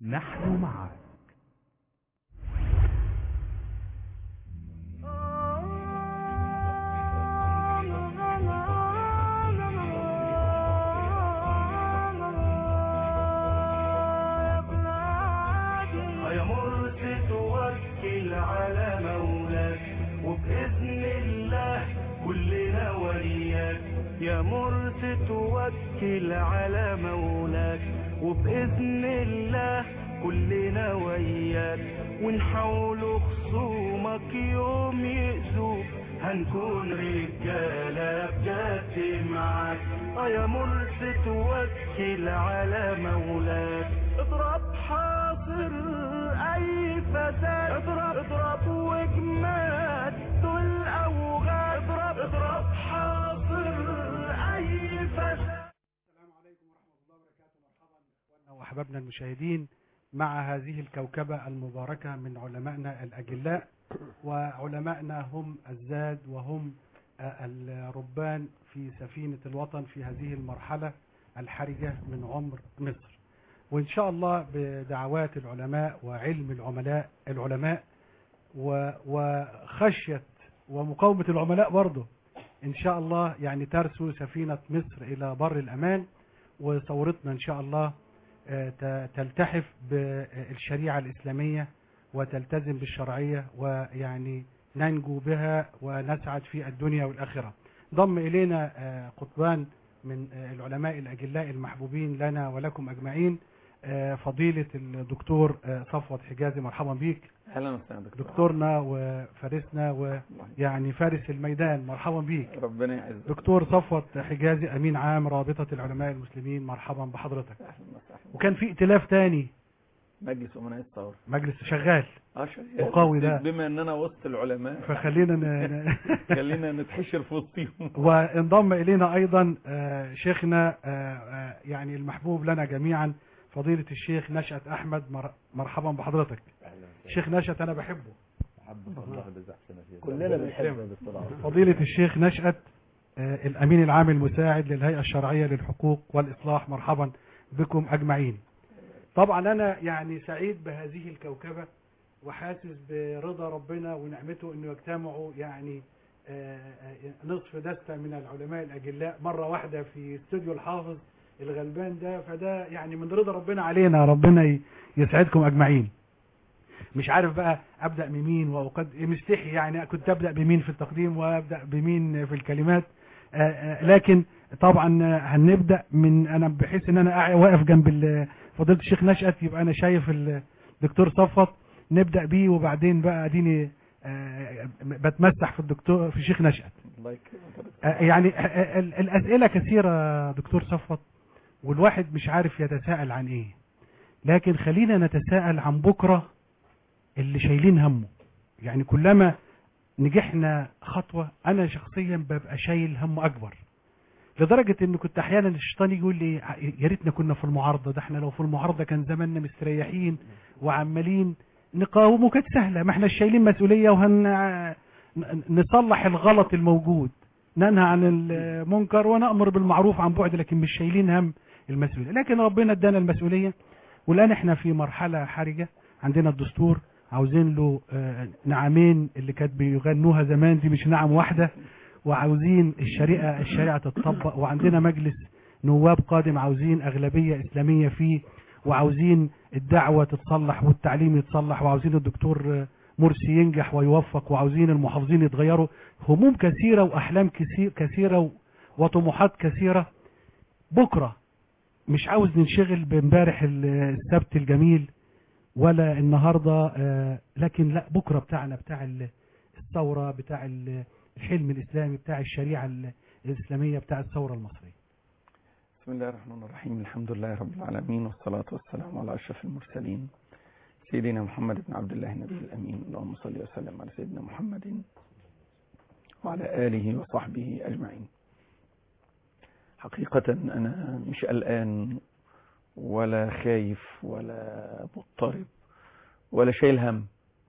نحن معك يا مرسي توكل على مولاك وبإذن الله كلنا ولياك يا مرسي توكل على مولاك وبإذن الله كلنا وياك ونحاول خصومك يوم يأذوك هنكون رجالة بجد معاك اه يا مرسي توكل على مولاك اضرب حاصر اي فساد اضرب اضرب وجماد دول اوغاد اضرب اضرب حاصر اي فساد السلام عليكم ورحمة الله وبركاته مرحبا بإخواننا وأحبابنا المشاهدين مع هذه الكوكبة المباركة من علمائنا الأجلاء وعلمائنا هم الزاد وهم آه، الربان في سفينة الوطن في هذه المرحلة الحرجة من عمر مصر وإن شاء الله بدعوات العلماء وعلم العملاء العلماء و- وخشية ومقاومة العملاء برضه إن شاء الله يعني ترسو سفينة مصر إلى بر الأمان وثورتنا إن شاء الله آه، ت- تلتحف بالشريعة الإسلامية وتلتزم بالشرعية ويعني ننجو بها ونسعد في الدنيا والآخرة ضم إلينا آه، قطبان من آه، العلماء الأجلاء المحبوبين لنا ولكم أجمعين آه، فضيلة الدكتور آه، صفوت حجازي مرحبا بيك اهلا وسهلا دكتور دكتورنا وفارسنا ويعني فارس الميدان مرحبا بيك ربنا يعزك دكتور صفوت حجازي امين عام رابطه العلماء المسلمين مرحبا بحضرتك اهلا وسهلا وكان في ائتلاف تاني مجلس امناء الثوره مجلس شغال اه شغال وقوي ده. بما اننا وسط العلماء فخلينا ن... ن- خلينا نتحشر في وسطهم وانضم الينا ايضا آه، شيخنا آه، آه، يعني المحبوب لنا جميعا فضيله الشيخ نشأت احمد مر- مرحبا بحضرتك شيخ نشأت انا بحبه كلنا بنحبه بالصراحه فضيله الشيخ نشأت آه، الامين العام المساعد للهيئه الشرعيه للحقوق والاصلاح مرحبا بكم اجمعين طبعا انا يعني سعيد بهذه الكوكبه وحاسس برضا ربنا ونعمته انه يجتمعوا يعني آه، آه، نصف دستة من العلماء الاجلاء مره واحده في استوديو الحافظ الغلبان ده فده يعني من رضا ربنا علينا ربنا ي- يسعدكم اجمعين مش عارف بقى ابدا بمين وقد مستحي يعني كنت ابدا بمين في التقديم وابدا بمين في الكلمات آه، آه، لكن طبعا آه، هنبدا من انا بحيث ان انا قاعد واقف جنب ال- فضيله الشيخ نشأت يبقى انا شايف الدكتور صفوت نبدا بيه وبعدين بقى اديني آه، بتمسح في الدكتور في الشيخ نشأت الله يكرمك آه، يعني آه، آه، ال- الأسئلة كثيرة دكتور صفوت والواحد مش عارف يتساءل عن ايه لكن خلينا نتساءل عن بكرة اللي شايلين همه يعني كلما نجحنا خطوة انا شخصيا ببقى شايل هم اكبر لدرجة ان كنت احيانا الشيطان يقول لي يا ريتنا كنا في المعارضة ده احنا لو في المعارضة كان زماننا مستريحين وعمالين نقاومه كانت سهلة ما احنا شايلين مسؤولية وهن نصلح الغلط الموجود ننهى عن المنكر ونأمر بالمعروف عن بعد لكن مش شايلين هم المسؤولية لكن ربنا ادانا المسؤولية والآن احنا في مرحلة حرجة عندنا الدستور عاوزين له آه، نعمين اللي كانت بيغنوها زمان دي مش نعم واحدة وعاوزين الشريعة الشريعة تتطبق وعندنا مجلس نواب قادم عاوزين أغلبية إسلامية فيه وعاوزين الدعوة تتصلح والتعليم يتصلح وعاوزين الدكتور آه، مرسي ينجح ويوفق وعاوزين المحافظين يتغيروا هموم كثيرة وأحلام كثير كثيرة و- وطموحات كثيرة بكرة مش عاوز ننشغل بامبارح ال- السبت الجميل ولا النهاردة آه، لكن لا بكرة بتاعنا بتاع ال- الثورة بتاع ال- الحلم الإسلامي بتاع الشريعة ال- الإسلامية بتاع الثورة المصرية بسم الله الرحمن الرحيم الحمد لله رب العالمين والصلاة والسلام على أشرف المرسلين سيدنا محمد بن عبد الله النبي الأمين اللهم صل وسلم على سيدنا محمد وعلى آله وصحبه أجمعين حقيقة أنا مش قلقان ولا خايف ولا مضطرب ولا شايل هم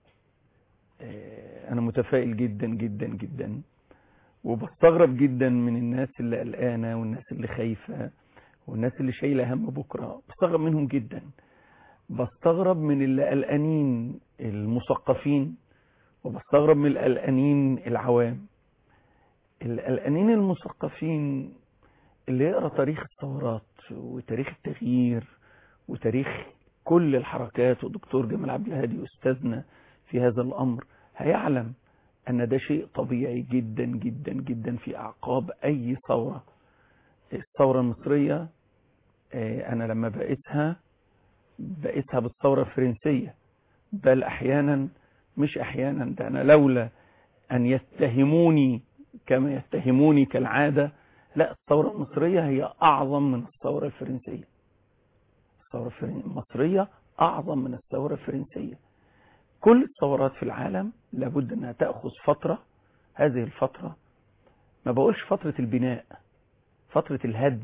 آه، أنا متفائل جدا جدا جدا وبستغرب جدا من الناس اللي قلقانة والناس اللي خايفة والناس اللي شايلة هم بكرة بستغرب منهم جدا بستغرب من اللي قلقانين المثقفين وبستغرب من القلقانين العوام القلقانين المثقفين اللي يقرا تاريخ الثورات وتاريخ التغيير وتاريخ كل الحركات والدكتور جمال عبد الهادي استاذنا في هذا الامر هيعلم ان ده شيء طبيعي جدا جدا جدا في اعقاب اي ثوره الثوره المصريه آه، انا لما بقيتها بقيتها بالثوره الفرنسيه بل احيانا مش احيانا ده انا لولا ان يتهموني كما يتهموني كالعاده لا الثوره المصريه هي اعظم من الثوره الفرنسيه الثوره الفرن- المصريه اعظم من الثوره الفرنسيه كل الثورات في العالم لابد انها تاخذ فتره هذه الفتره ما بقولش فتره البناء فتره الهدم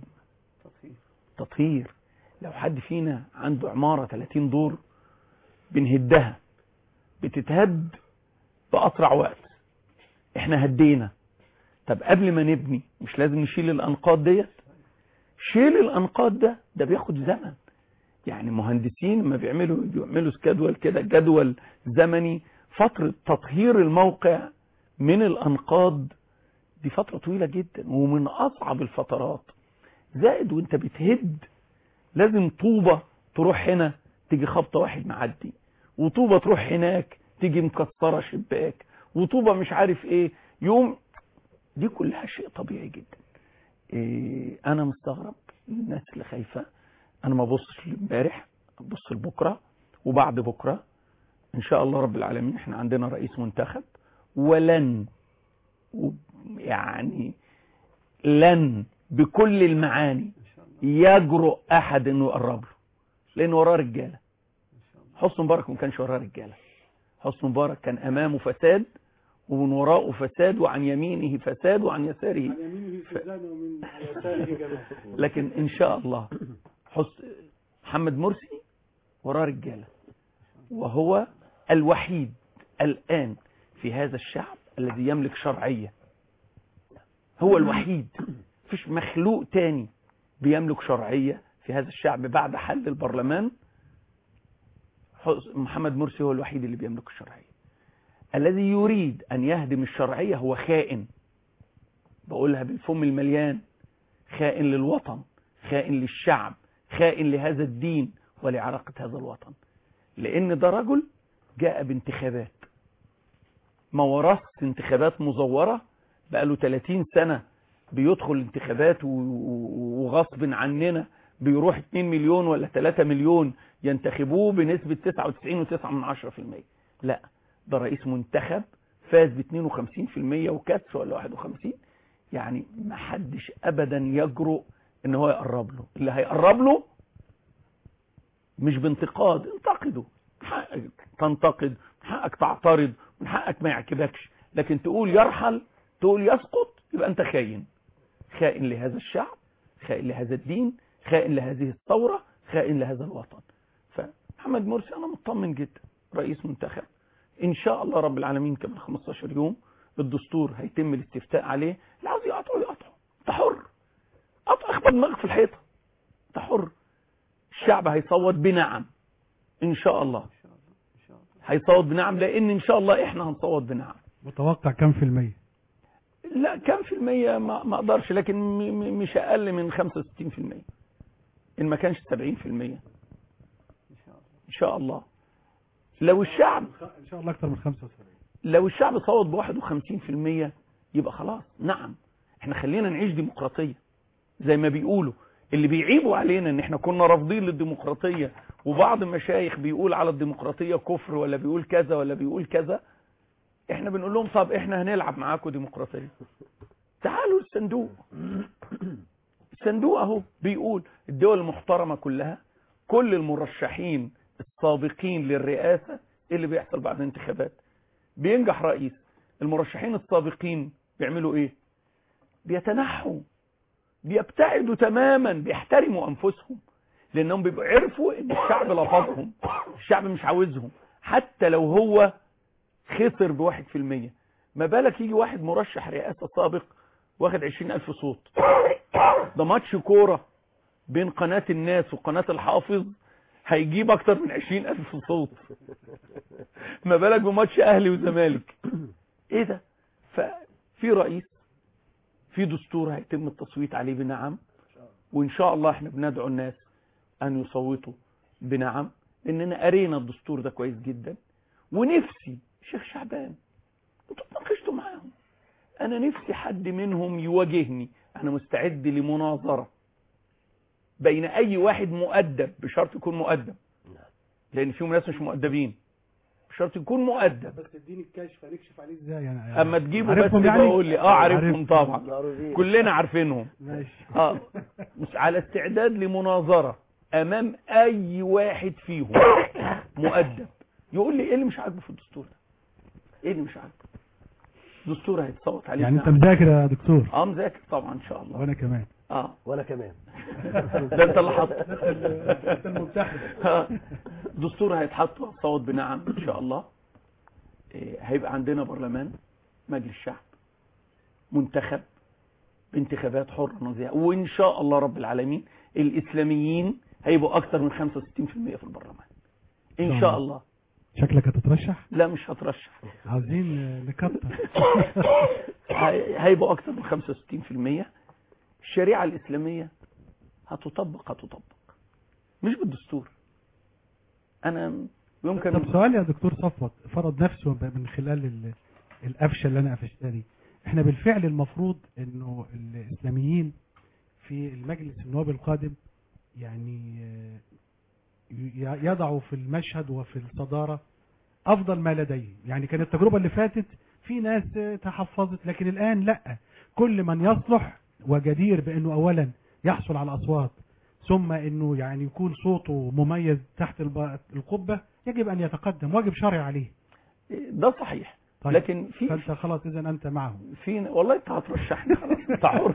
تطهير لو حد فينا عنده عماره 30 دور بنهدها بتتهد باسرع وقت احنا هدينا طب قبل ما نبني مش لازم نشيل الانقاض ديت شيل الانقاض ده ده بياخد زمن يعني مهندسين لما بيعملوا بيعملوا جدول كده جدول زمني فترة تطهير الموقع من الأنقاض دي فترة طويلة جدا ومن أصعب الفترات زائد وانت بتهد لازم طوبة تروح هنا تيجي خبطة واحد معدي وطوبة تروح هناك تيجي مكسرة شباك وطوبة مش عارف ايه يوم دي كلها شيء طبيعي جدا إيه انا مستغرب الناس اللي خايفة انا ما ابصش لامبارح ابص لبكره وبعد بكره ان شاء الله رب العالمين احنا عندنا رئيس منتخب ولن و- يعني لن بكل المعاني يجرؤ احد انه يقرب له لان وراه رجاله حسن مبارك ما كانش وراه رجاله حسن مبارك كان امامه فساد ومن وراءه فساد وعن يمينه فساد وعن يساره لكن ان شاء الله حس محمد مرسي وراه رجاله وهو الوحيد الان في هذا الشعب الذي يملك شرعيه هو الوحيد مفيش مخلوق تاني بيملك شرعيه في هذا الشعب بعد حل البرلمان حس- محمد مرسي هو الوحيد اللي بيملك الشرعيه الذي يريد ان يهدم الشرعيه هو خائن بقولها بالفم المليان خائن للوطن خائن للشعب خائن لهذا الدين ولعراقة هذا الوطن لأن ده رجل جاء بانتخابات ما ورث انتخابات مزورة بقاله 30 سنة بيدخل انتخابات و- و- وغصب عننا بيروح 2 مليون ولا 3 مليون ينتخبوه بنسبة 99.9 من 10% لا ده رئيس منتخب فاز ب 52% وكسر ولا 51 يعني ما حدش ابدا يجرؤ ان هو يقرب له اللي هيقرب له مش بانتقاد انتقده من حقك تنتقد من حقك تعترض من حقك ما يعجبكش لكن تقول يرحل تقول يسقط يبقى انت خاين خائن لهذا الشعب خائن لهذا الدين خائن لهذه الثورة خائن لهذا الوطن فمحمد مرسي انا مطمن جدا رئيس منتخب ان شاء الله رب العالمين كمان 15 يوم الدستور هيتم الاستفتاء عليه اللي عاوز يقطعه يقطعه انت حر قطع اخبط دماغك في الحيطه انت حر الشعب هيصوت بنعم ان شاء الله هيصوت بنعم لان ان شاء الله احنا هنصوت بنعم متوقع كم في المية لا كم في المية ما, ما اقدرش لكن م- م- مش اقل من 65% ان ما كانش 70% ان شاء الله لو الشعب ان شاء الله اكتر من 75 لو الشعب صوت ب 51% يبقى خلاص نعم احنا خلينا نعيش ديمقراطية زي ما بيقولوا اللي بيعيبوا علينا ان احنا كنا رافضين للديمقراطية وبعض المشايخ بيقول على الديمقراطية كفر ولا بيقول كذا ولا بيقول كذا احنا بنقول لهم طب احنا هنلعب معاكم ديمقراطية تعالوا الصندوق الصندوق اهو بيقول الدول المحترمة كلها كل المرشحين السابقين للرئاسة إيه اللي بيحصل بعد الانتخابات بينجح رئيس المرشحين السابقين بيعملوا ايه بيتنحوا بيبتعدوا تماما بيحترموا انفسهم لانهم بيبقوا عرفوا ان الشعب لفظهم الشعب مش عاوزهم حتى لو هو خسر بواحد في المية ما بالك يجي واحد مرشح رئاسة سابق واخد عشرين ألف صوت ده ماتش كورة بين قناة الناس وقناة الحافظ هيجيب اكتر من عشرين الف صوت ما بالك بماتش اهلي وزمالك ايه ده ففي رئيس في دستور هيتم التصويت عليه بنعم وان شاء الله احنا بندعو الناس ان يصوتوا بنعم اننا قرينا الدستور ده كويس جدا ونفسي شيخ شعبان انتوا اتناقشتوا معاهم انا نفسي حد منهم يواجهني انا مستعد لمناظره بين اي واحد مؤدب بشرط يكون مؤدب لان فيهم ناس مش مؤدبين بشرط يكون مؤدب بس اديني الكشف هنكشف عليه ازاي يعني اما تجيبه بس عارفهم يبقى يعني؟ قول لي اه عارفهم عارفهم. طبعا معروفين كلنا عارفينهم ماشي اه مش على استعداد لمناظرة امام اي واحد فيهم مؤدب يقول لي ايه اللي مش عاجبه في الدستور ده ايه اللي مش عاجبه الدستور هيتصوت عليه يعني انت بنعم. مذاكر يا دكتور اه مذاكر طبعا ان شاء الله وانا كمان اه وانا كمان ده انت اللي حاطط انت الممتحن آه. دستور هيتحط وهتصوت بنعم ان شاء الله إيه، هيبقى عندنا برلمان مجلس شعب منتخب بانتخابات حرة نزيهة وان شاء الله رب العالمين الاسلاميين هيبقوا اكتر من 65% في البرلمان ان شاء الله شكلك هتترشح لا مش هترشح عاوزين آه، نكتر هي- هيبقوا اكتر من 65% الشريعة الاسلامية هتطبق هتطبق مش بالدستور انا يمكن طب سؤال يا دكتور صفوت فرض نفسه ب- من خلال ال- القفشه اللي انا قفشتها دي احنا بالفعل المفروض انه الاسلاميين في المجلس النواب القادم يعني آه، ي- يضعوا في المشهد وفي الصداره افضل ما لديهم يعني كانت التجربه اللي فاتت في ناس آه، تحفظت لكن الان لا كل من يصلح وجدير بانه اولا يحصل على اصوات ثم انه يعني يكون صوته مميز تحت الب- القبه يجب ان يتقدم واجب شرعي عليه ده صحيح طيب. لكن في فانت خلاص اذا انت معه في والله انت هترشحني خلاص انت حر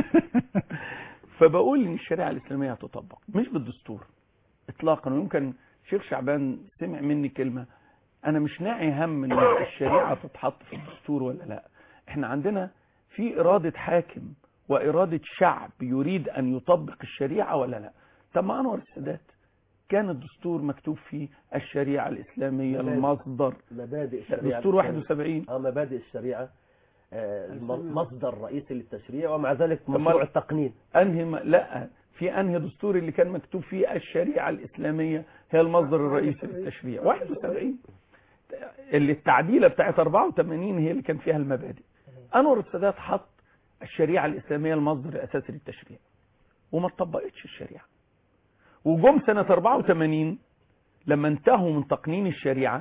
فبقول ان الشريعه الاسلاميه هتطبق مش بالدستور اطلاقا ويمكن شيخ شعبان سمع مني كلمه انا مش ناعي هم ان الشريعه تتحط في الدستور ولا لا احنا عندنا في اراده حاكم واراده شعب يريد ان يطبق الشريعه ولا لا طب ما انور السادات كان الدستور مكتوب فيه الشريعه الاسلاميه مبادئ. المصدر مبادئ الشريعة دستور 71 اه مبادئ الشريعة آه، الم- مصدر رئيسي للتشريع ومع ذلك ما- مشروع التقنين انهي م... لا في انهي دستور اللي كان مكتوب فيه الشريعه الاسلاميه هي المصدر الرئيسي للتشريع 71 اللي التعديله بتاعت 84 هي اللي كان فيها المبادئ انور السادات حط الشريعه الاسلاميه المصدر الاساسي للتشريع وما اتطبقتش الشريعه وجم سنه 84 لما انتهوا من تقنين الشريعه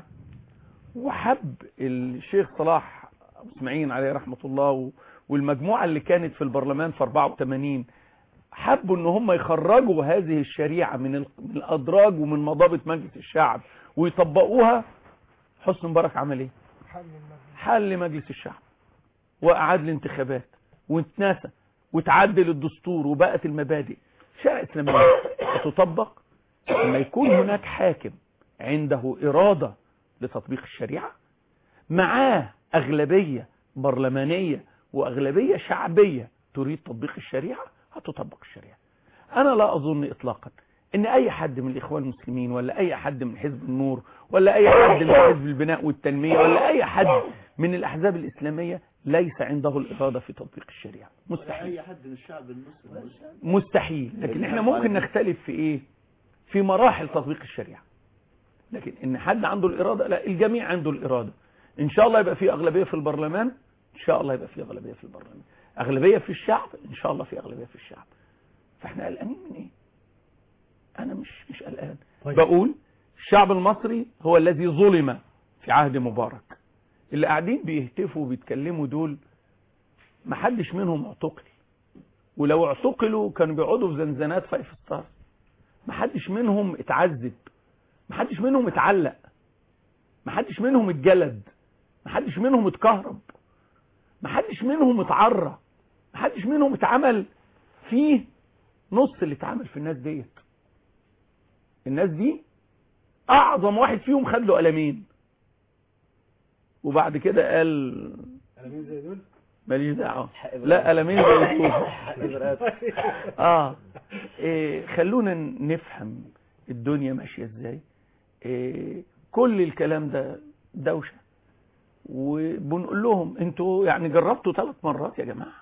وحب الشيخ صلاح ابو اسماعيل عليه رحمه الله و- والمجموعه اللي كانت في البرلمان في 84 حبوا ان هم يخرجوا هذه الشريعه من ال- من الادراج ومن مضابط مجلس الشعب ويطبقوها حسن مبارك عمل ايه؟ حل مجلس الشعب واعاد الانتخابات واتنسى وتعدل الدستور وبقت المبادئ الشريعه الاسلاميه تطبق لما يكون هناك حاكم عنده اراده لتطبيق الشريعه معاه اغلبيه برلمانيه واغلبيه شعبيه تريد تطبيق الشريعه هتطبق الشريعه انا لا اظن اطلاقا ان اي حد من الاخوان المسلمين ولا اي حد من حزب النور ولا اي حد من حزب البناء والتنميه ولا اي حد من الاحزاب الاسلاميه ليس عنده الاراده في تطبيق الشريعه مستحيل اي حد من الشعب المسلم مستحيل لكن احنا ممكن نختلف في ايه في مراحل تطبيق الشريعه لكن ان حد عنده الاراده لا الجميع عنده الاراده ان شاء الله يبقى في اغلبيه في البرلمان ان شاء الله يبقى في اغلبيه في البرلمان اغلبيه في الشعب ان شاء الله في اغلبيه في الشعب فاحنا قلقانين من ايه انا مش مش قلقان طيب. بقول الشعب المصري هو الذي ظلم في عهد مبارك اللي قاعدين بيهتفوا وبيتكلموا دول ما حدش منهم اعتقل ولو اعتقلوا كانوا بيقعدوا في زنزانات فايف ستار ما حدش منهم اتعذب ما حدش منهم اتعلق ما حدش منهم اتجلد ما حدش منهم اتكهرب ما حدش منهم اتعرى ما حدش منهم اتعمل فيه نص اللي اتعمل في الناس ديت الناس دي اعظم واحد فيهم خد له قلمين وبعد كده قال مين زي دول ماليش دعوه لا قلمين زي الطوب اه إيه خلونا نفهم الدنيا ماشية ازاي إيه كل الكلام ده دوشة وبنقول لهم انتوا يعني جربتوا ثلاث مرات يا جماعة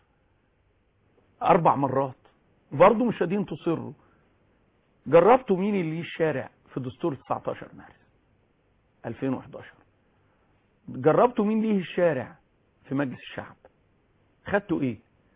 اربع مرات برضه مش قادرين تصروا جربتوا مين اللي ليه الشارع في دستور 19 مارس 2011 جربتوا مين ليه الشارع في مجلس الشعب خدتوا ايه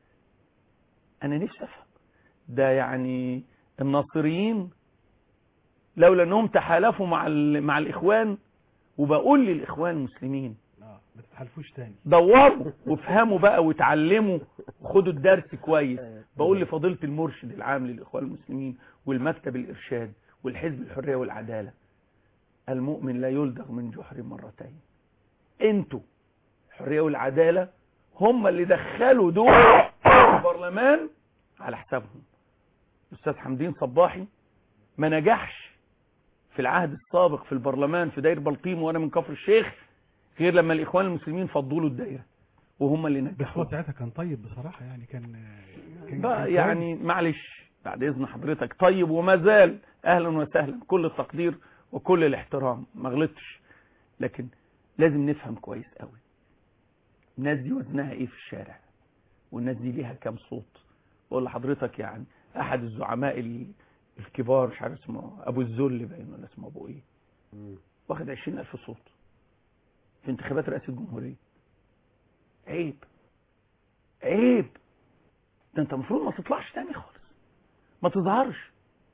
انا نفسي افهم ده يعني الناصريين لولا انهم تحالفوا مع مع الاخوان وبقول للاخوان المسلمين اه ما تتحالفوش تاني دوروا وافهموا بقى وتعلموا وخدوا الدرس كويس بقول لفضيله المرشد العام للاخوان المسلمين والمكتب الارشاد والحزب الحريه والعداله المؤمن لا يلدغ من جحر مرتين انتوا الحريه والعداله هم اللي دخلوا دول البرلمان على حسابهم الاستاذ حمدين صباحي ما نجحش في العهد السابق في البرلمان في داير بلطيم وانا من كفر الشيخ غير لما الاخوان المسلمين فضوا له الدايره وهم اللي بس نجحوا هو ساعتها كان طيب بصراحة يعني كان كان بقى كان يعني معلش بعد اذن حضرتك طيب وما زال اهلا وسهلا كل التقدير وكل الاحترام ما غلطش لكن لازم نفهم كويس قوي الناس دي وزنها ايه في الشارع والناس دي ليها كام صوت بقول لحضرتك يعني احد الزعماء ال- الكبار مش عارف اسمه ابو الذل باين ولا اسمه ابو ايه واخد 20000 صوت في انتخابات رئاسة الجمهورية عيب عيب ده انت المفروض ما تطلعش تاني خالص ما تظهرش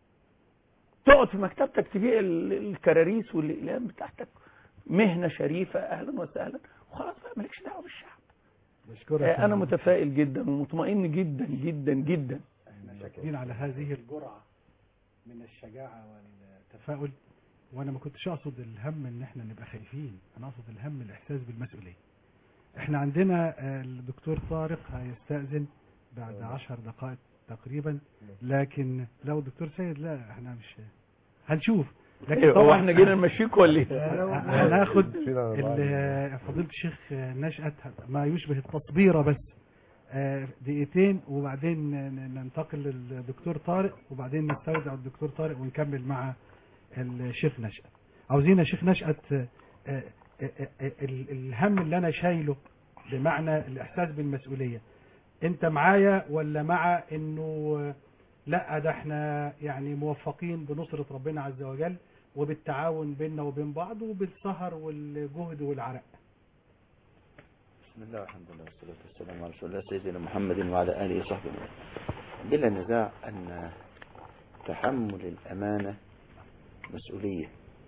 تقعد في مكتبتك تبيع ال- الكراريس والاقلام بتاعتك مهنة شريفة اهلا وسهلا وخلاص بقى مالكش دعوة بالشعب بشكرك آه، انا متفائل جدا ومطمئن جدا جدا جدا متشكرين على هذه الجرعة من الشجاعة والتفاؤل وانا ما كنتش اقصد الهم ان احنا نبقى خايفين انا اقصد الهم الاحساس بالمسؤولية احنا عندنا آه، الدكتور طارق هيستأذن بعد عشر دقائق تقريبا لكن لو الدكتور سيد لا احنا مش هنشوف لكن إيه، هو طبعا احنا جينا نمشيكوا ولا ايه؟ آه، هناخد ال- فضيلة الشيخ نشأت ما يشبه التصبيرة بس آه، دقيقتين وبعدين ن- ننتقل للدكتور طارق وبعدين نستودع الدكتور طارق ونكمل مع الشيخ نشأت عاوزين يا شيخ نشأت آه، آه، آه، آه، ال- الهم اللي انا شايله بمعنى الاحساس بالمسؤولية انت معايا ولا مع انه آه، لا ده احنا يعني موفقين بنصرة ربنا عز وجل وبالتعاون بيننا وبين بعض وبالسهر والجهد والعرق بسم الله والحمد لله والصلاة والسلام على رسول الله سيدنا محمد وعلى آله وصحبه وسلم. بلا نزاع أن تحمل الأمانة مسؤولية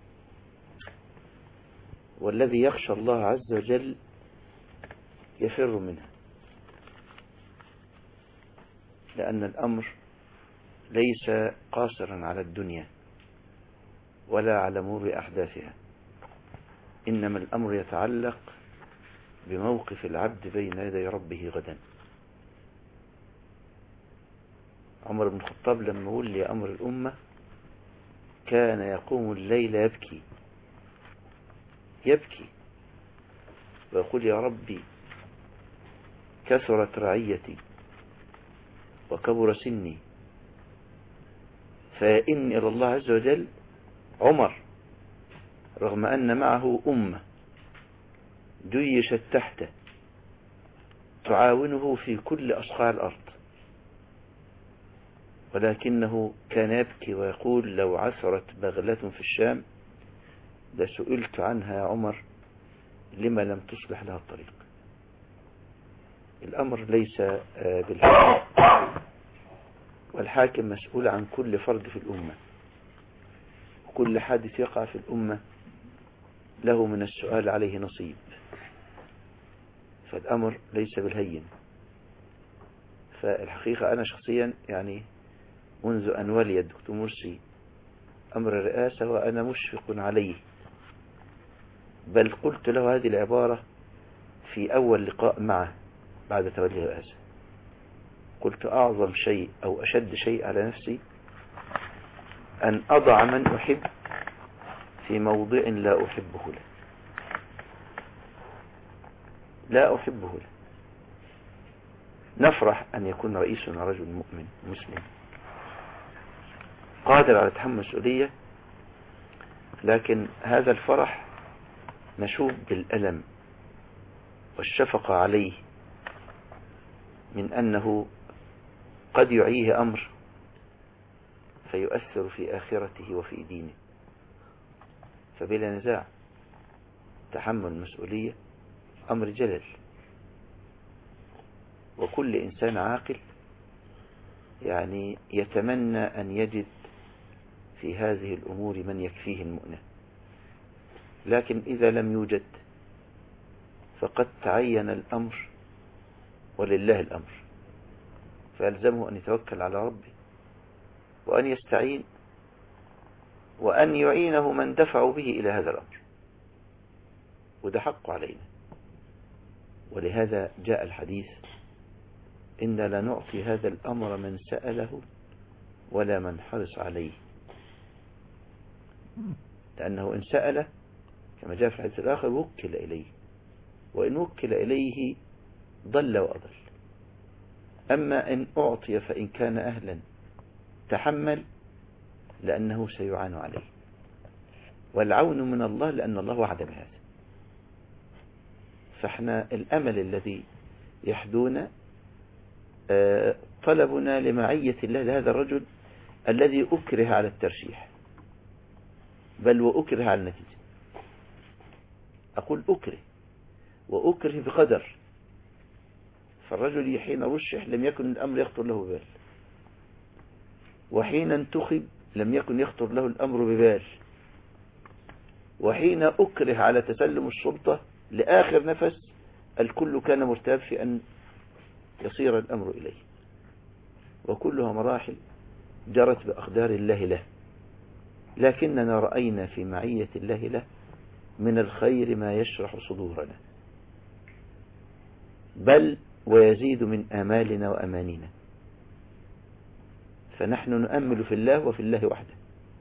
والذي يخشى الله عز وجل يفر منها لأن الأمر ليس قاصرا على الدنيا ولا على مرور أحداثها إنما الأمر يتعلق بموقف العبد بين يدي ربه غدا عمر بن الخطاب لما ولي أمر الأمة كان يقوم الليل يبكي يبكي ويقول يا ربي كثرت رعيتي وكبر سني فإني إلى الله عز وجل عمر رغم أن معه أمة جيشت تحته تعاونه في كل أصقاع الأرض ولكنه كان يبكي ويقول لو عثرت بغلة في الشام لسئلت عنها يا عمر لما لم تصلح لها الطريق الأمر ليس آه، بالحاكم والحاكم مسؤول عن كل فرد في الأمة وكل حادث يقع في الأمة له من السؤال عليه نصيب فالأمر ليس بالهين فالحقيقة أنا شخصيا يعني منذ أن ولي الدكتور مرسي أمر الرئاسة وأنا مشفق عليه بل قلت له هذه العبارة في أول لقاء معه بعد تولي الرئاسة قلت أعظم شيء أو أشد شيء على نفسي أن أضع من أحب في موضع لا أحبه له لا أحبه له نفرح أن يكون رئيسنا رجل مؤمن مسلم قادر على تحمل مسؤولية لكن هذا الفرح مشوب بالألم والشفقة عليه من أنه قد يعيه أمر فيؤثر في آخرته وفي دينه فبلا نزاع تحمل المسؤولية أمر جلل وكل إنسان عاقل يعني يتمنى أن يجد في هذه الأمور من يكفيه المؤنة لكن إذا لم يوجد فقد تعين الأمر ولله الأمر فيلزمه أن يتوكل على ربه وأن يستعين وأن يعينه من دفع به إلى هذا الأمر وده حق علينا ولهذا جاء الحديث إن لا نعطي هذا الأمر من سأله ولا من حرص عليه لأنه إن سأل كما جاء في الحديث الآخر وكل إليه وإن وكل إليه ضل وأضل أما إن أعطي فإن كان أهلا تحمل لأنه سيعان عليه والعون من الله لأن الله وعد بهذا فاحنا الأمل الذي يحدونا آه، طلبنا لمعية الله لهذا الرجل الذي أكره على الترشيح بل وأكره على النتيجة أقول أكره وأكره بقدر فالرجل حين رشح لم يكن الأمر يخطر له ببال وحين انتخب لم يكن يخطر له الأمر ببال وحين أكره على تسلم السلطة لآخر نفس الكل كان مرتاب في أن يصير الأمر إليه وكلها مراحل جرت بأقدار الله له لكننا رأينا في معية الله له من الخير ما يشرح صدورنا بل ويزيد من آمالنا وأمانينا فنحن نؤمل في الله وفي الله وحده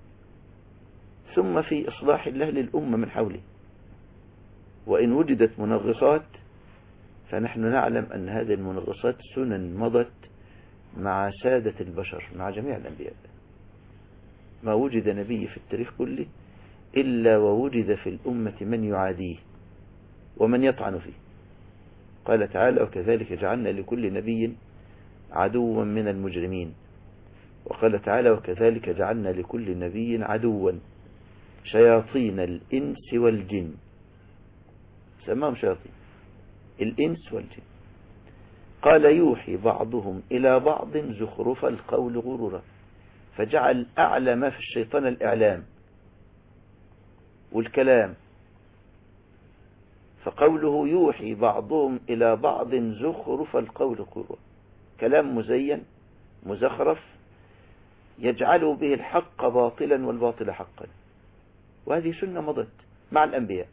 ثم في إصلاح الله للأمة من حوله وإن وجدت منغصات فنحن نعلم أن هذه المنغصات سنن مضت مع سادة البشر مع جميع الأنبياء ما وجد نبي في التاريخ كله إلا ووجد في الأمة من يعاديه ومن يطعن فيه قال تعالى وكذلك جعلنا لكل نبي عدوا من المجرمين وقال تعالى وكذلك جعلنا لكل نبي عدوا شياطين الإنس والجن سماهم شياطين الإنس والجن قال يوحي بعضهم إلى بعض زخرف القول غرورا فجعل أعلى ما في الشيطان الإعلام والكلام فقوله يوحي بعضهم إلى بعض زخرف القول غرورا كلام مزين مزخرف يجعل به الحق باطلا والباطل حقا وهذه سنة مضت مع الأنبياء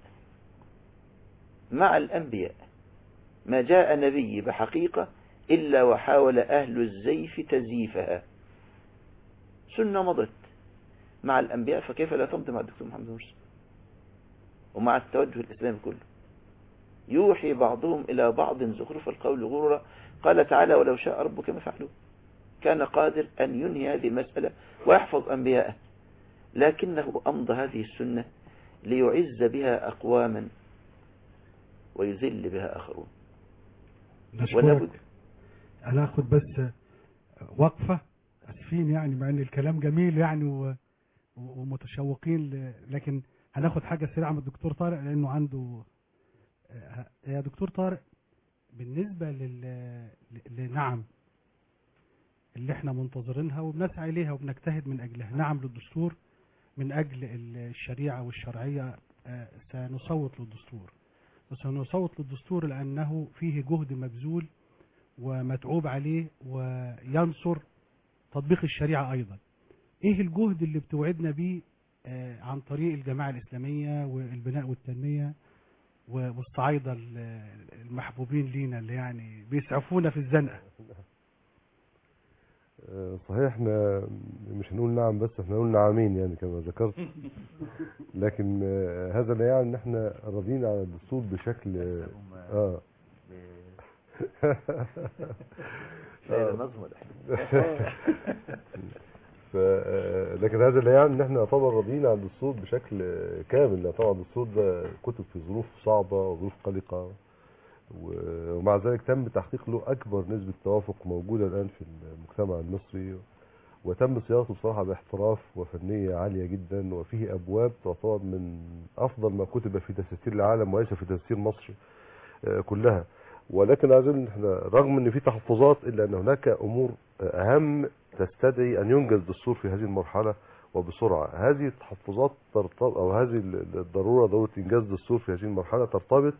مع الأنبياء ما جاء نبي بحقيقة إلا وحاول أهل الزيف تزييفها سنة مضت مع الأنبياء فكيف لا تمضي مع الدكتور محمد مرسي ومع التوجه الإسلامي كله يوحي بعضهم إلى بعض زخرف القول غرورا قال تعالى ولو شاء ربك ما فعلوه كان قادر أن ينهي هذه المسألة ويحفظ أنبياءه لكنه أمضى هذه السنة ليعز بها أقواما ويذل بها آخرون ولا بد نشكرك انا اخد بس وقفة اسفين يعني مع ان الكلام جميل يعني و... و- ومتشوقين ل... لكن هناخد حاجة سريعة من الدكتور طارق لانه عنده آه، يا دكتور طارق بالنسبة لل... ل- لنعم اللي احنا منتظرينها وبنسعى اليها وبنجتهد من اجلها نعم للدستور من اجل الشريعة والشرعية آه، سنصوت للدستور وسنصوت للدستور لأنه فيه جهد مبذول ومتعوب عليه وينصر تطبيق الشريعة أيضا إيه الجهد اللي بتوعدنا بيه آه، عن طريق الجماعة الإسلامية والبناء والتنمية و- والصعايدة ال- المحبوبين لينا اللي يعني بيسعفونا في الزنقة آه، صحيح احنا مش هنقول نعم بس احنا هنقول نعمين يعني كما ذكرت لكن آه، هذا لا يعني ان احنا راضيين على الدستور بشكل اه لا آه. نظم ف آه، لكن هذا لا يعني ان احنا نعتبر راضيين عن الدستور بشكل آه، كامل لا طبعا الدستور ده كتب في ظروف صعبه وظروف قلقه و- ومع ذلك تم تحقيق له اكبر نسبه توافق موجوده الان في المجتمع المصري وتم صياغته بصراحه باحتراف وفنيه عاليه جدا وفيه ابواب تعتبر من افضل ما كتب في دساتير العالم وليس في دساتير مصر آه، كلها ولكن عايزين احنا رغم ان في تحفظات الا ان هناك امور اهم تستدعي ان ينجز دستور في هذه المرحله وبسرعه هذه التحفظات ترتبط او هذه ال- الضروره ضروره انجاز دستور في هذه المرحله ترتبط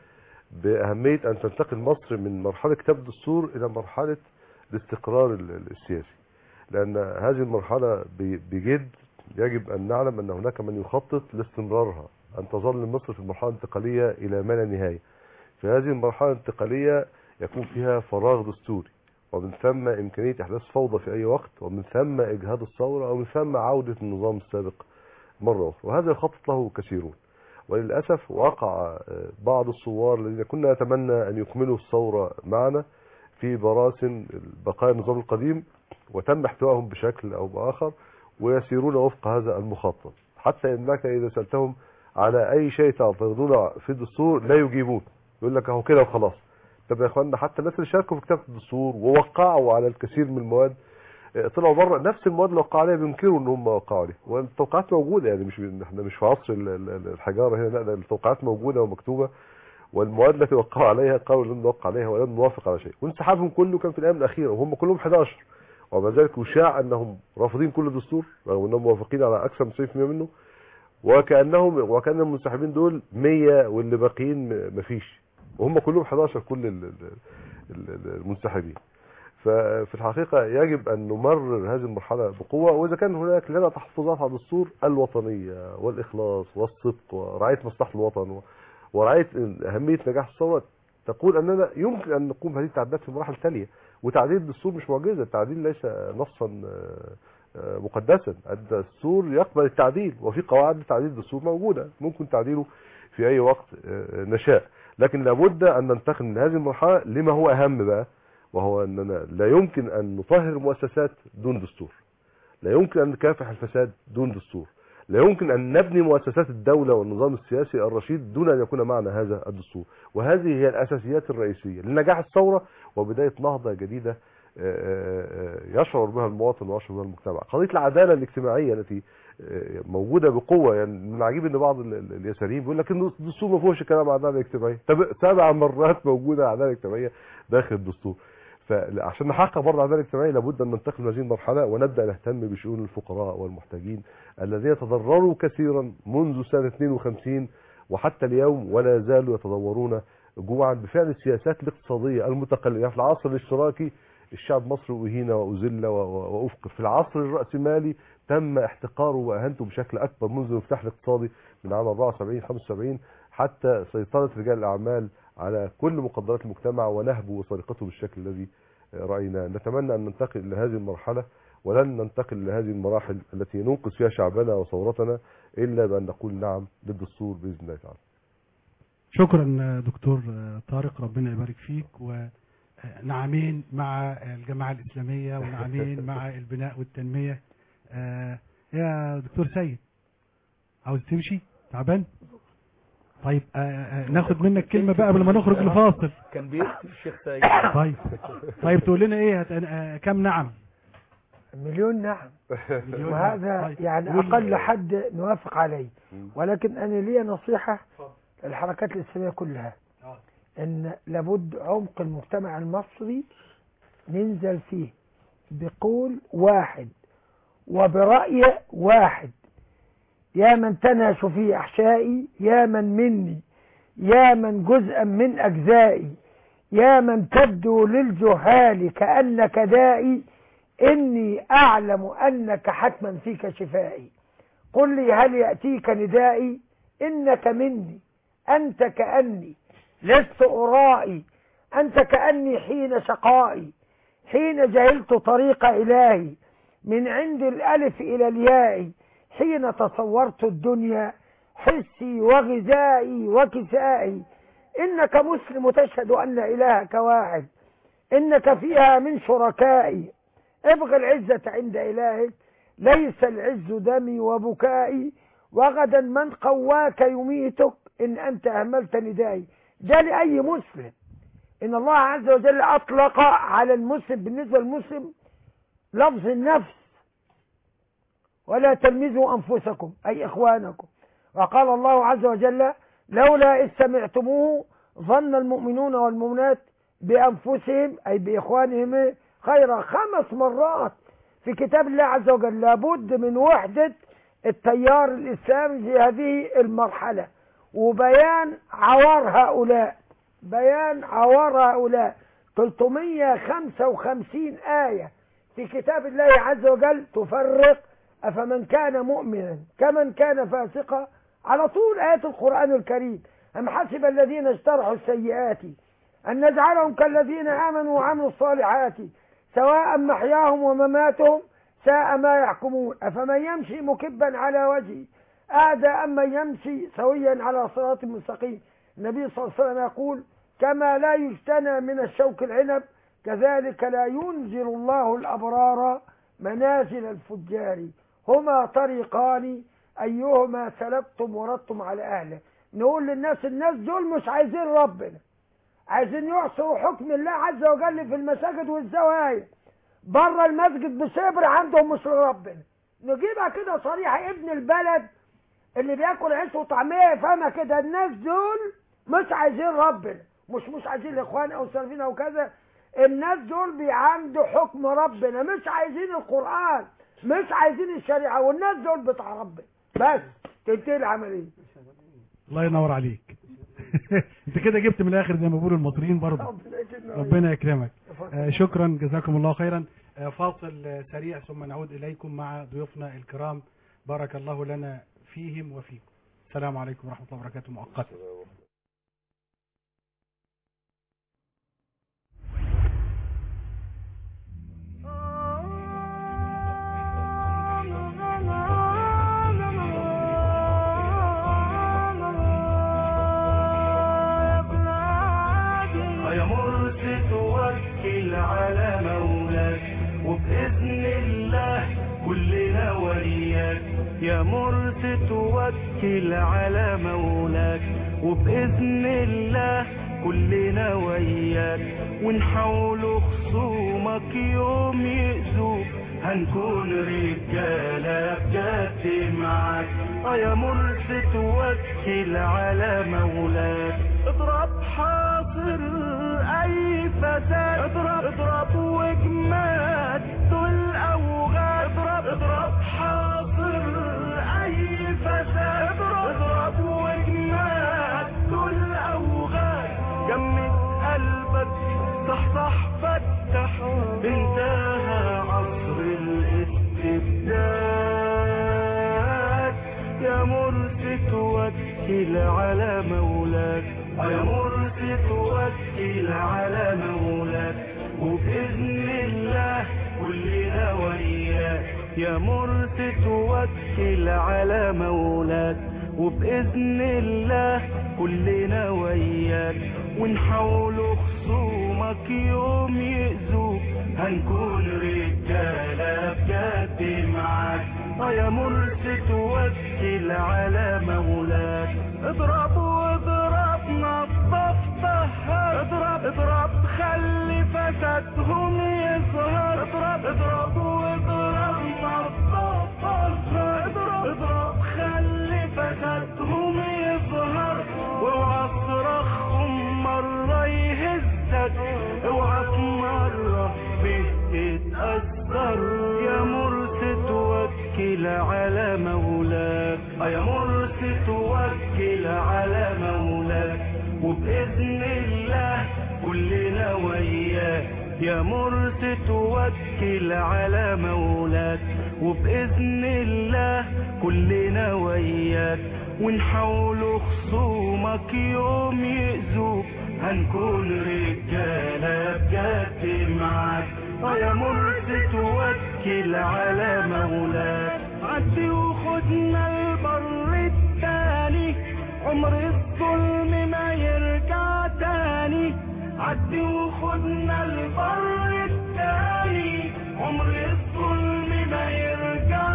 باهميه ان تنتقل مصر من مرحله كتاب الدستور الى مرحله الاستقرار ال- ال- السياسي لان هذه المرحله ب- بجد يجب ان نعلم ان هناك من يخطط لاستمرارها ان تظل مصر في المرحله الانتقاليه الى ما لا نهايه في هذه المرحله الانتقاليه يكون فيها فراغ دستوري ومن ثم إمكانية إحداث فوضى في أي وقت ومن ثم إجهاد الثورة ومن ثم عودة النظام السابق مرة أخرى وهذا يخطط له كثيرون وللأسف وقع آه، بعض الثوار الذين كنا نتمنى أن يكملوا الثورة معنا في براسن بقايا النظام القديم وتم احتوائهم بشكل أو بآخر ويسيرون وفق هذا المخطط حتى إنك إذا سألتهم على أي شيء تعترضون في الدستور لا يجيبون يقول لك أهو كده وخلاص طب يا اخوانا حتى الناس اللي شاركوا في كتابه الدستور ووقعوا على الكثير من المواد آه، طلعوا بره نفس المواد اللي وقعوا عليها بينكروا ان هم وقعوا عليها والتوقيعات موجوده يعني مش احنا مش في عصر ال- ال- الحجاره هنا لا ده التوقيعات موجوده ومكتوبه والمواد التي وقعوا عليها قالوا لن نوقع عليها ولن نوافق على شيء وانسحابهم كله كان في الايام الاخيره وهم كلهم 11 ومع ذلك يشاع انهم رافضين كل الدستور رغم انهم موافقين على اكثر من 90% منه وكانهم وكان المنسحبين دول 100 واللي باقيين م- مفيش وهم كلهم 11 كل ال- ال- ال- المنسحبين ففي الحقيقة يجب أن نمرر هذه المرحلة بقوة وإذا كان هناك لنا تحفظات على الدستور الوطنية والإخلاص والصدق ورعاية مصلحة الوطن و- ورعاية أهمية نجاح الثورة تقول أننا يمكن أن نقوم بهذه التعديلات في مراحل تالية وتعديل الدستور مش معجزة التعديل ليس نصا آه، آه، مقدسا الدستور يقبل التعديل وفي قواعد لتعديل الدستور موجودة ممكن تعديله في أي وقت آه، نشاء لكن لابد أن ننتقل من هذه المرحلة لما هو أهم بقى وهو أننا لا يمكن أن نطهر المؤسسات دون دستور لا يمكن أن نكافح الفساد دون دستور لا يمكن أن نبني مؤسسات الدولة والنظام السياسي الرشيد دون أن يكون معنا هذا الدستور وهذه هي الأساسيات الرئيسية لنجاح الثورة وبداية نهضة جديدة آه، آه، آه، يشعر بها المواطن ويشعر بها المجتمع قضية العدالة الاجتماعية التي آه، موجودة بقوة يعني من العجيب ان بعض ال- ال- اليساريين بيقول لك ان الدستور ما فيهوش كلام عن العدالة الاجتماعية طب سبع مرات موجودة عدالة اجتماعية داخل الدستور فعشان نحقق برضه العداله الاجتماعيه لابد ان ننتقل من هذه المرحله ونبدا نهتم بشؤون الفقراء والمحتاجين الذين تضرروا كثيرا منذ سنه 52 وحتى اليوم ولا زالوا يتضورون جوعا بفعل السياسات الاقتصاديه المتقلبه يعني في العصر الاشتراكي الشعب المصري اهين واذل و- و- وافقر في العصر الراسمالي تم احتقاره واهانته بشكل اكبر منذ المفتاح الاقتصادي من عام 74 75 حتى سيطره رجال الاعمال على كل مقدرات المجتمع ونهبه وسرقته بالشكل الذي رايناه نتمنى ان ننتقل الى هذه المرحله ولن ننتقل الى هذه المراحل التي ننقذ فيها شعبنا وثورتنا الا بان نقول نعم للدستور باذن الله تعالى شكرا دكتور طارق ربنا يبارك فيك ونعمين مع الجماعة الإسلامية ونعمين مع البناء والتنمية آه، يا دكتور سيد عاوز تمشي تعبان طيب آه، آه، ناخد منك كلمة بقى قبل ما نخرج لفاصل كان بيكتب الشيخ سيد طيب طيب تقول لنا ايه هت... آه، كم نعم مليون نعم مليون وهذا طيب. يعني قول- أقل حد نوافق عليه ولكن أنا لي نصيحة للحركات الإسلامية كلها آه. أن لابد عمق المجتمع المصري ننزل فيه بقول واحد وبرأي واحد يا من تنهش في أحشائي يا من مني يا من جزءا من أجزائي يا من تبدو للجهال كأنك دائي إني أعلم أنك حتما فيك شفائي قل لي هل يأتيك ندائي إنك مني أنت كأني لست أرائي أنت كأني حين شقائي حين جهلت طريق إلهي من عند الألف إلى الياء حين تصورت الدنيا حسي وغذائي وكسائي إنك مسلم تشهد أن إلهك واحد إنك فيها من شركائي ابغ العزة عند إلهك ليس العز دمي وبكائي وغدا من قواك يميتك إن أنت أهملت ندائي ده لأي مسلم إن الله عز وجل أطلق على المسلم بالنسبة للمسلم لفظ النفس ولا تلمزوا أنفسكم أي إخوانكم وقال الله عز وجل لولا إذ سمعتموه ظن المؤمنون والمؤمنات بأنفسهم أي بإخوانهم خيرا خمس مرات في كتاب الله عز وجل لابد من وحدة التيار الإسلامي في هذه المرحلة وبيان عوار هؤلاء بيان عوار هؤلاء 355 آية في كتاب الله عز وجل تفرق أفمن كان مؤمنا كمن كان فاسقا على طول آيات القرآن الكريم أم حسب الذين اجترحوا السيئات أن نجعلهم كالذين آمنوا وعملوا الصالحات سواء محياهم ومماتهم ساء ما يحكمون أفمن يمشي مكبا على وجهه أهدى أم من يمشي سويا على صراط مستقيم النبي صلى الله عليه وسلم يقول كما لا يجتنى من الشوك العنب كذلك لا ينزل الله الأبرار منازل الفجار هما طريقان أيهما سلبتم وردتم على أهله نقول للناس الناس دول مش عايزين ربنا عايزين يعصوا حكم الله عز وجل في المساجد والزوايا بره المسجد بشبر عندهم مش ربنا نجيبها كده صريحة ابن البلد اللي بياكل عيش وطعمية يفهمها كده الناس دول مش عايزين ربنا مش مش عايزين الاخوان او سلفين او كذا الناس دول بيعندوا حكم ربنا مش عايزين القرآن مش عايزين الشريعة والناس دول بتاع ربنا بس تنتهي العملية الله ينور عليك انت كده جبت من الاخر زي ما بيقولوا المصريين برضه ربنا يجزينا ربنا يكرمك آه، شكرا جزاكم الله خيرا آه، فاصل آه، سريع ثم نعود اليكم مع ضيوفنا الكرام بارك الله لنا فيهم وفيكم السلام عليكم ورحمه الله وبركاته مؤقتا يا مرسي توكل على مولاك وبإذن الله كلنا ولياك يا مرسي توكل على مولاك وبإذن الله كلنا وياك ونحاول خصومك يوم يأذوك هنكون رجالة بجد معاك اه يا مرسي توكل على مولاك اضرب حاصر اي فساد اضرب اضرب وجماد دول اوغاد اضرب اضرب حاصر اي فساد اضرب اضرب وجماد دول اوغاد جمد قلبك صحصح فتح انتهى عصر الاستبداد يا مرسي توكل على مولاك يا مرسي توكل على مولاك وبإذن الله كلنا وياك يا مرسي توكل على مولاك وبإذن الله كلنا وياك ونحاول خصومك يوم يأذوك هنكون رجالة بجد معاك اه يا مرسي توكل على مولاك اضرب واضرب نظف طهر اضرب اضرب خلي فسادهم يظهر اضرب اضرب واضرب نظف طهر اضرب اضرب خلي فسادهم يظهر واوعى تصرخهم مرة يهزك اوعى في مرة به تتأثر يا مرسي توكل على مولاك اه يا مرسي توكل على مولاك وبإذن الله كلنا وياك يا مرسي توكل على مولاك وبإذن الله كلنا وياك ونحاول خصومك يوم يأذوك هنكون رجالة بجد معاك اه يا مرسي توكل على مولاك عدي وخدنا البر التاني عمر الظلم ما يرجع تاني عدي وخدنا البر التاني عمر الظلم ما يرجع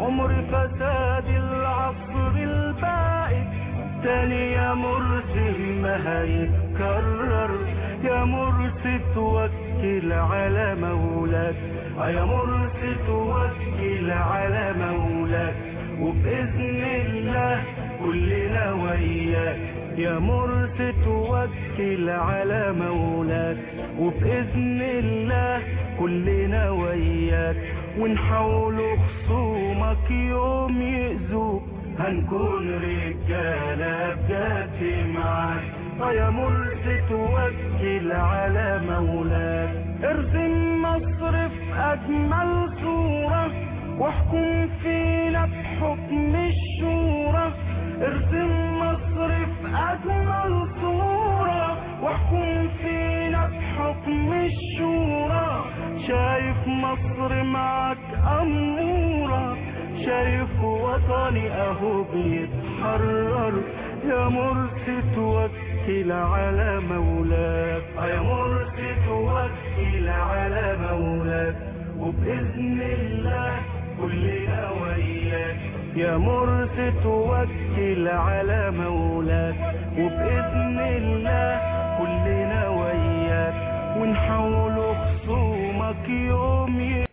عمر فساد العصر البائد تاني يا مرسي ما هيتكرر يا مرسي توكل على مولاك آه يا مرسي توكل على مولاك وبإذن الله كلنا وياك يا مرسي توكل على مولاك وبإذن الله كلنا وياك ونحاول خصومك يوم يأذوك هنكون رجالة بجد معاك آه يا مرسي توكل على مولاك ارسم مصر في أجمل صورة واحكم فينا بحكم الشورى ارسم مصر في أجمل صورة واحكم فينا بحكم الشورى شايف مصر معك أمورة شايف وطني أهو بيتحرر يا مرسي توكل على مولاك آه يا مرسي توكل على مولاك وبإذن الله كلنا وياك يا مرسي توكل على مولاك وبإذن الله كلنا وياك ونحاول خصومك يوم